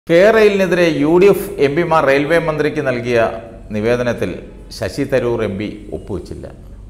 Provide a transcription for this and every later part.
കേരളിനെതിരെ U D F M പിമാർ railway മന്ത്രിക്ക് നൽകിയ നിവേദനത്തിൽ ശശി തരൂർ എം പി ഒപ്പുവെച്ചില്ല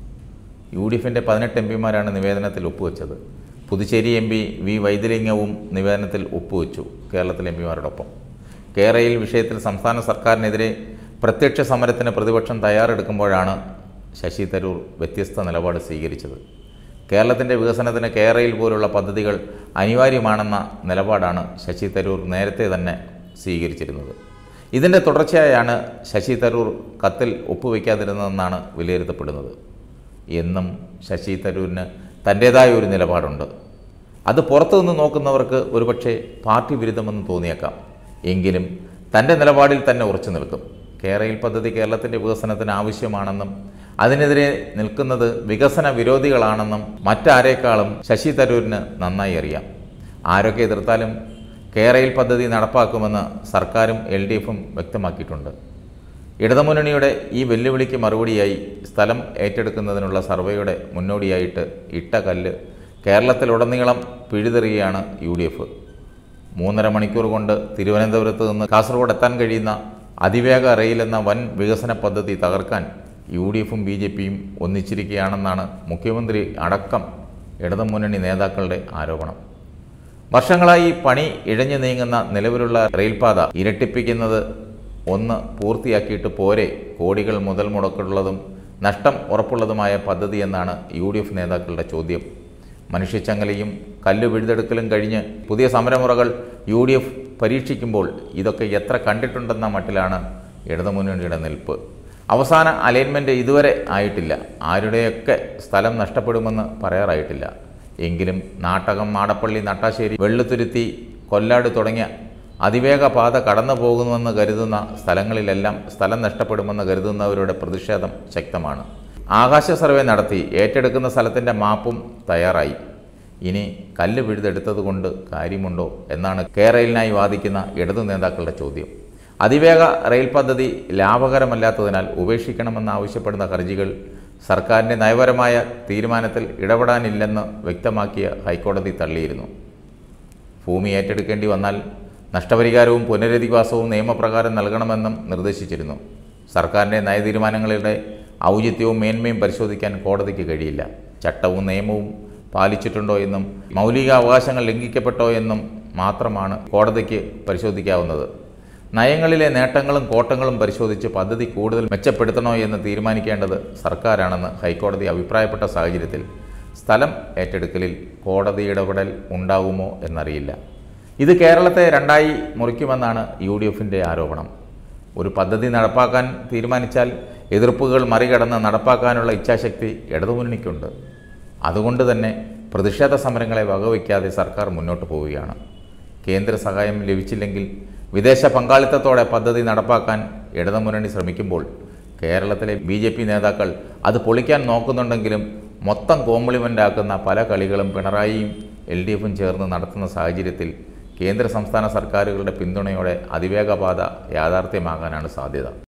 യു ഡി എഫിൻ്റെ പതിനെട്ട് എം പിമാരാണ് നിവേദനത്തിൽ ഒപ്പുവെച്ചത് പുതുച്ചേരി എം പി വി വൈദ്യലിംഗവും നിവേദനത്തിൽ ഒപ്പുവെച്ചു കേരളത്തിലെ എം പിമാരോടൊപ്പം കേരയിൽ വിഷയത്തിൽ സംസ്ഥാന സർക്കാരിനെതിരെ പ്രത്യക്ഷ സമരത്തിന് പ്രതിപക്ഷം തയ്യാറെടുക്കുമ്പോഴാണ് ശശി തരൂർ വ്യത്യസ്ത നിലപാട് സ്വീകരിച്ചത് കേരളത്തിൻ്റെ വികസനത്തിന് കേരയിൽ പോലുള്ള പദ്ധതികൾ അനിവാര്യമാണെന്ന നിലപാടാണ് ശശി തരൂർ നേരത്തെ തന്നെ സ്വീകരിച്ചിരുന്നത് ഇതിൻ്റെ തുടർച്ചയായാണ് ശശി തരൂർ കത്തിൽ ഒപ്പുവെക്കാതിരുന്നതെന്നാണ് വിലയിരുത്തപ്പെടുന്നത് എന്നും ശശി തരൂരിന് തൻ്റേതായ ഒരു നിലപാടുണ്ട് അത് പുറത്തു നിന്ന് നോക്കുന്നവർക്ക് ഒരുപക്ഷെ പാർട്ടി വിരുദ്ധമെന്ന് തോന്നിയേക്കാം എങ്കിലും തൻ്റെ നിലപാടിൽ തന്നെ ഉറച്ചു നിൽക്കും കേരയിൽ പദ്ധതി കേരളത്തിൻ്റെ വികസനത്തിന് ആവശ്യമാണെന്നും അതിനെതിരെ നിൽക്കുന്നത് വികസന വിരോധികളാണെന്നും മറ്റാരേക്കാളും ശശി തരൂരിന് നന്നായി അറിയാം ആരൊക്കെ എതിർത്താലും കേരയിൽ പദ്ധതി നടപ്പാക്കുമെന്ന് സർക്കാരും എൽ ഡി എഫും വ്യക്തമാക്കിയിട്ടുണ്ട് ഇടതുമുന്നണിയുടെ ഈ വെല്ലുവിളിക്ക് മറുപടിയായി സ്ഥലം ഏറ്റെടുക്കുന്നതിനുള്ള സർവേയുടെ മുന്നോടിയായിട്ട് ഇട്ട കല്ല് കേരളത്തിലുടനീളം പിഴുതെറിയുകയാണ് യു ഡി എഫ് മൂന്നര മണിക്കൂർ കൊണ്ട് തിരുവനന്തപുരത്ത് നിന്ന് കാസർഗോഡ് എത്താൻ കഴിയുന്ന അതിവേഗ റെയിൽ എന്ന വൻ വികസന പദ്ധതി തകർക്കാൻ യു ഡി എഫും ബി ജെ പിയും ഒന്നിച്ചിരിക്കുകയാണെന്നാണ് മുഖ്യമന്ത്രി അടക്കം ഇടതുമുന്നണി നേതാക്കളുടെ ആരോപണം വർഷങ്ങളായി പണി ഇഴഞ്ഞു നീങ്ങുന്ന നിലവിലുള്ള റെയിൽപാത ഇരട്ടിപ്പിക്കുന്നത് ഒന്ന് പൂർത്തിയാക്കിയിട്ട് പോരെ കോടികൾ മുതൽ മുടക്കുള്ളതും നഷ്ടം ഉറപ്പുള്ളതുമായ പദ്ധതി എന്നാണ് യു ഡി എഫ് നേതാക്കളുടെ ചോദ്യം മനുഷ്യച്ചങ്ങലയും കല്ല് പിഴുതെടുക്കലും കഴിഞ്ഞ് പുതിയ സമരമുറകൾ യു ഡി എഫ് പരീക്ഷിക്കുമ്പോൾ ഇതൊക്കെ എത്ര കണ്ടിട്ടുണ്ടെന്ന മട്ടിലാണ് ഇടതുമുന്നണിയുടെ നിൽപ്പ് അവസാന അലൈൻമെൻറ്റ് ഇതുവരെ ആയിട്ടില്ല ആരുടെയൊക്കെ സ്ഥലം നഷ്ടപ്പെടുമെന്ന് പറയാറായിട്ടില്ല എങ്കിലും നാട്ടകം മാടപ്പള്ളി നട്ടാശ്ശേരി വെള്ളുത്തുരുത്തി കൊല്ലാട് തുടങ്ങിയ അതിവേഗ പാത കടന്നു പോകുന്നുവെന്ന് കരുതുന്ന സ്ഥലങ്ങളിലെല്ലാം സ്ഥലം നഷ്ടപ്പെടുമെന്ന് കരുതുന്നവരുടെ പ്രതിഷേധം ശക്തമാണ് ആകാശ സർവേ നടത്തി ഏറ്റെടുക്കുന്ന സ്ഥലത്തിൻ്റെ മാപ്പും തയ്യാറായി ഇനി കല്ല് പിഴുതെടുത്തതുകൊണ്ട് കാര്യമുണ്ടോ എന്നാണ് കേരളിനായി വാദിക്കുന്ന ഇടതു നേതാക്കളുടെ ചോദ്യം അതിവേഗ റെയിൽ പദ്ധതി ലാഭകരമല്ലാത്തതിനാൽ ഉപേക്ഷിക്കണമെന്നാവശ്യപ്പെടുന്ന ഹർജികൾ സർക്കാരിൻ്റെ നയപരമായ തീരുമാനത്തിൽ ഇടപെടാനില്ലെന്ന് വ്യക്തമാക്കിയ ഹൈക്കോടതി തള്ളിയിരുന്നു ഭൂമി ഏറ്റെടുക്കേണ്ടി വന്നാൽ നഷ്ടപരിഹാരവും പുനരധിവാസവും നിയമപ്രകാരം നൽകണമെന്നും നിർദ്ദേശിച്ചിരുന്നു സർക്കാരിൻ്റെ നയതീരുമാനങ്ങളുടെ ഔചിത്യവും മേന്മയും പരിശോധിക്കാൻ കോടതിക്ക് കഴിയില്ല ചട്ടവും നിയമവും പാലിച്ചിട്ടുണ്ടോ എന്നും മൗലിക അവകാശങ്ങൾ ലംഘിക്കപ്പെട്ടോ എന്നും മാത്രമാണ് കോടതിക്ക് പരിശോധിക്കാവുന്നത് നയങ്ങളിലെ നേട്ടങ്ങളും കോട്ടങ്ങളും പരിശോധിച്ച് പദ്ധതി കൂടുതൽ മെച്ചപ്പെടുത്തണോ എന്ന് തീരുമാനിക്കേണ്ടത് സർക്കാരാണെന്ന് ഹൈക്കോടതി അഭിപ്രായപ്പെട്ട സാഹചര്യത്തിൽ സ്ഥലം ഏറ്റെടുക്കലിൽ കോടതി ഇടപെടൽ ഉണ്ടാകുമോ എന്നറിയില്ല ഇത് കേരളത്തെ രണ്ടായി മുറിക്കുമെന്നാണ് യു ഡി എഫിൻ്റെ ആരോപണം ഒരു പദ്ധതി നടപ്പാക്കാൻ തീരുമാനിച്ചാൽ എതിർപ്പുകൾ മറികടന്ന് നടപ്പാക്കാനുള്ള ഇച്ഛാശക്തി ഇടതുമുന്നണിക്കുണ്ട് അതുകൊണ്ട് തന്നെ പ്രതിഷേധ സമരങ്ങളെ വകവയ്ക്കാതെ സർക്കാർ മുന്നോട്ട് പോവുകയാണ് കേന്ദ്ര സഹായം ലഭിച്ചില്ലെങ്കിൽ വിദേശ പങ്കാളിത്തത്തോടെ പദ്ധതി നടപ്പാക്കാൻ ഇടതുമുന്നണി ശ്രമിക്കുമ്പോൾ കേരളത്തിലെ ബി ജെ പി നേതാക്കൾ അത് പൊളിക്കാൻ നോക്കുന്നുണ്ടെങ്കിലും മൊത്തം കോംപ്ലിമെൻ്റ് ആക്കുന്ന പല കളികളും പിണറായിയും എൽ ഡി എഫും ചേർന്ന് നടത്തുന്ന സാഹചര്യത്തിൽ കേന്ദ്ര സംസ്ഥാന സർക്കാരുകളുടെ പിന്തുണയോടെ അതിവേഗപാത യാഥാർത്ഥ്യമാകാനാണ് സാധ്യത